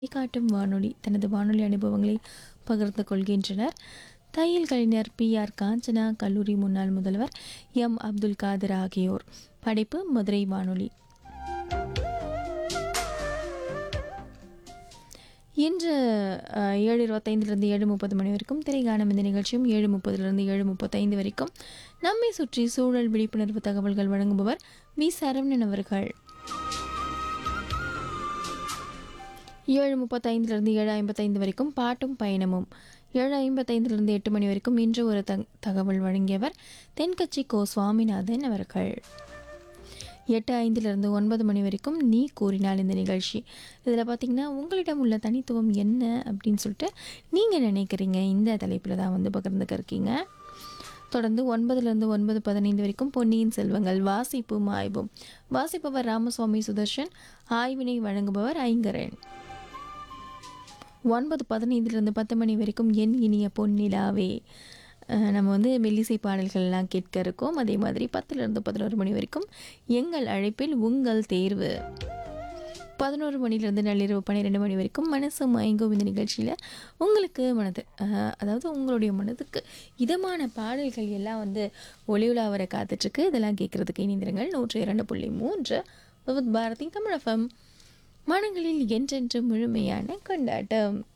காட்டும் வானொலி தனது வானொலி அனுபவங்களை பகிர்ந்து கொள்கின்றனர் தையல் கலைஞர் பி ஆர் காஞ்சனா கல்லூரி முன்னாள் முதல்வர் எம் அப்துல் காதர் ஆகியோர் படைப்பு மதுரை வானொலி இன்று அஹ், ஏழு இருபத்தைந்திலிருந்து ஏழு முப்பது மணி வரைக்கும் திரைகானம் இந்த நிகழ்ச்சியும் ஏழு முப்பதிலிருந்து ஏழு முப்பத்தைந்து வரைக்கும் நம்மை சுற்றி சூழல் விழிப்புணர்வு தகவல்கள் வழங்குபவர் வி சரவணன் அவர்கள் ஏழு முப்பத்தைந்திலிருந்து ஏழு ஐம்பத்தைந்து வரைக்கும் பாட்டும் பயணமும் ஏழு ஐம்பத்தைந்திலிருந்து எட்டு மணி வரைக்கும் இன்று ஒரு தங் தகவல் வழங்கியவர் தென்கட்சி கோ சுவாமிநாதன் அவர்கள் எட்டு ஐந்திலிருந்து ஒன்பது மணி வரைக்கும் நீ கூறினால் இந்த நிகழ்ச்சி இதில் பார்த்தீங்கன்னா உங்களிடம் உள்ள தனித்துவம் என்ன அப்படின்னு சொல்லிட்டு நீங்கள் நினைக்கிறீங்க இந்த தலைப்பில் தான் வந்து பகிர்ந்துக்க இருக்கீங்க தொடர்ந்து ஒன்பதுலேருந்து ஒன்பது பதினைந்து வரைக்கும் பொன்னியின் செல்வங்கள் வாசிப்பும் ஆய்வும் வாசிப்பவர் ராமசுவாமி சுதர்ஷன் ஆய்வினை வழங்குபவர் ஐங்கரன் ஒன்பது பதினைந்துலேருந்து பத்து மணி வரைக்கும் என் இனிய பொன்னிலாவே அஹ் நம்ம வந்து மெல்லிசை பாடல்கள்லாம் கேட்க இருக்கோம் அதே மாதிரி பத்துலேருந்து பதினோரு மணி வரைக்கும் எங்கள் அழைப்பில் உங்கள் தேர்வு பதினோரு மணிலேருந்து நள்ளிரவு பன்னிரெண்டு மணி வரைக்கும் மனசு மயங்கும் இந்த நிகழ்ச்சியில் உங்களுக்கு மனது அஹ், அதாவது உங்களுடைய மனதுக்கு இதமான பாடல்கள் எல்லாம் வந்து ஒளி உலா வர காத்துட்ருக்கு இதெல்லாம் கேட்குறதுக்கு இணைந்திருங்கள் நூற்றி இரண்டு புள்ளி மூன்று விவித் பாரதி தமிழகம் மனங்களில் என்றென்று முழுமையான கொண்டாட்டம்